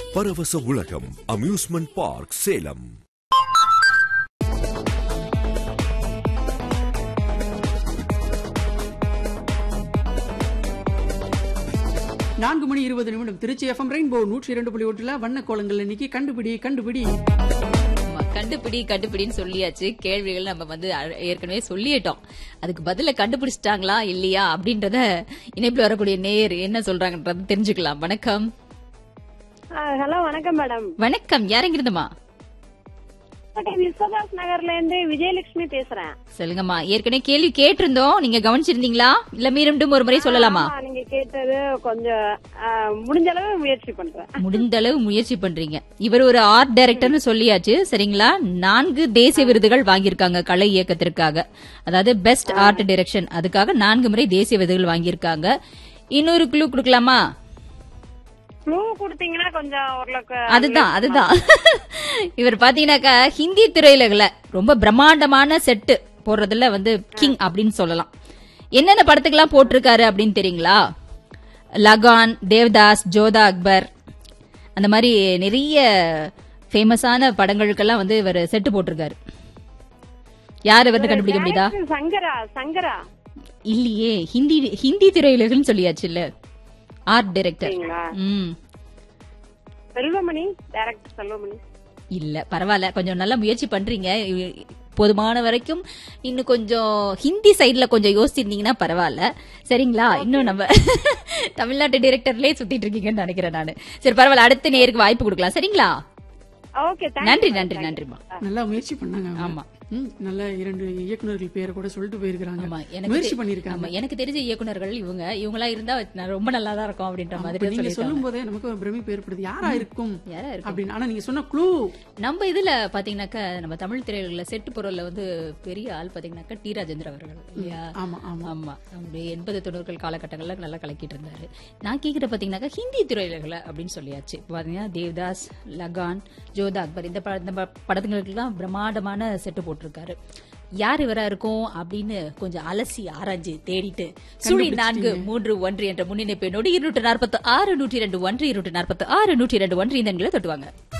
பரவச உலகம் amusement park Salem நான்கு மணி இருபது நிமிடம் திருச்சி எஃப்எம் ரெயின்போ நூற்றி இரண்டு புள்ளி ஒன்றுல வண்ண கோலங்கள் இன்னைக்கு கண்டுபிடி கண்டுபிடி ஆமா, கண்டுபிடி கண்டுபிடின்னு சொல்லியாச்சு கேள்விகள் நம்ம வந்து அ- ஏற்கனவே சொல்லிட்டோம் அதுக்கு பதில கண்டுபிடிச்சிட்டாங்களா இல்லையா அப்படின்றத இணைப்புல வரக்கூடிய நேர் என்ன சொல்றாங்கன்றது தெரிஞ்சுக்கலாம் வணக்கம் ஹலோ வணக்கம் மேடம் வணக்கம் யாருங்கிறதுமா விஸ்வதாஸ் நகர்ல இருந்து விஜயலட்சுமி பேசுறேன் சொல்லுங்கம்மா ஏற்கனவே கேள்வி கேட்டிருந்தோம் நீங்க கவனிச்சிருந்தீங்களா இல்ல மீண்டும் ஒரு முறை சொல்லலாமா ஆமா, நீங்க கேட்டது கொஞ்சம் ஆ, முடிஞ்ச அளவு முயற்சி பண்றேன் முடிந்த அளவு முயற்சி பண்றீங்க இவர் ஒரு ஆர்ட் டைரக்டர்னு சொல்லியாச்சு சரிங்களா நான்கு தேசிய விருதுகள் வாங்கியிருக்காங்க கலை இயக்கத்திற்காக அதாவது பெஸ்ட் ஆர்ட் டைரக்ஷன் அதுக்காக நான்கு முறை தேசிய விருதுகள் வாங்கியிருக்காங்க இன்னொரு குழு கொடுக்கலாமா க்ளூ கொடுத்தீங்கன்னா கொஞ்சம் ஓரளவுக்கு அதுதான் அதுதான் இவர் பாத்தீங்கன்னாக்கா ஹிந்தி திரையுலகில் ரொம்ப பிரம்மாண்டமான செட்டு போடுறதுல வந்து கிங் அப்படின்னு சொல்லலாம் என்னென்ன படத்துக்கெல்லாம் போட்டிருக்காரு அப்படின்னு தெரியுங்களா லகான் தேவ்தாஸ் ஜோதா அக்பர் அந்த மாதிரி நிறைய ஃபேமஸான படங்களுக்கெல்லாம் வந்து இவர் செட்டு போட்டிருக்காரு யார் இவர்னு கண்டுபிடிக்க முடியுதா சங்கரா சங்கரா இல்லையே ஹிந்தி ஹிந்தி திரையுலகுன்னு சொல்லியாச்சுல்ல ஆர்ட் டைரக்டர் சரிங்களா ம் செல்வமணி டைரக்டர் செல்வமணி இல்ல பரவாயில்ல கொஞ்சம் நல்லா முயற்சி பண்றீங்க இ- போதுமான வரைக்கும் இன்னும் கொஞ்சம் ஹிந்தி சைடுல கொஞ்சம் யோசிச்சிருந்தீங்கன்னா பரவாயில்ல சரிங்களா இன்னும் நம்ம தமிழ்நாட்டு டைரக்டர்லயே சுத்திட்டு இருக்கீங்கன்னு நினைக்கிறேன் நானு சரி பரவாயில்ல அடுத்த நேருக்கு வாய்ப்பு கொடுக்கலாம் சரிங்களா ஓகே நன்றி நன்றி நன்றிமா நல்லா முயற்சி பண்ணாங்க அவங்க. ஆமா. ம், நல்ல இரண்டு இயக்குனர்கள் பேரை கூட சொல்லிட்டு போயிருக்காங்க ஆமா எனக்கு முயற்சி தெ- பண்ணிருக்காங்க ஆமா எனக்கு தெரிஞ்ச இயக்குனர்கள் இவங்க இவங்களா இருந்தா நான் ரொம்ப நல்லா தான் இருக்கும் அப்படின்ற மாதிரி இப்ப தான் நீங்க சொல்லியிருக்காங்க. சொல்லும் போதே நமக்கு ஒரு பிரமிப்பு ஏற்படுது யாரா இருக்கும் யாரா இருக்கும்? அப்படின்னு ஆனா நீங்க சொன்ன க்ளூ நம்ம இதுல பாத்தீங்கன்னாக்கா நம்ம தமிழ் திரையுலகில் செட்டு பொருள்ல வந்து பெரிய ஆள் பாத்தீங்கன்னாக்கா டி ராஜேந்திர அவர்கள் இல்லையா ஆமா ஆமா ஆமா நம்முடைய எண்பது தொண்ணூறுகள் காலகட்டங்கள்ல நல்லா கலக்கிட்டு இருந்தாரு நான் கேக்குற பாத்தீங்கன்னாக்கா ஹிந்தி திரையுலகில் அப்படின்னு சொல்லியாச்சு இப்ப பாத்தீங்கன்னா தேவ்தாஸ் லகான் ஜோதா அக்பர் இந்த பட- இந்த ப- படத்துங்களுக்கெல்லாம் பிரம்மாண்டமான செட்டு போட்டிருக்காரு யார் இவரா இருக்கும் அப்படின்னு கொஞ்சம் அலசி ஆராய்ஞ்சு தேடிட்டு சுழி நான்கு மூன்று ஒன்று என்ற முன்னிணைப்பு நொடி இருநூற்று நாற்பத்தி ஆறு நூற்றி இரண்டு ஒன்று இருநூற்று நாற்பத்தி ஆறு நூற்றி இரண்டு ஒன்று இந்த எண்களை தொட்டுவாங்க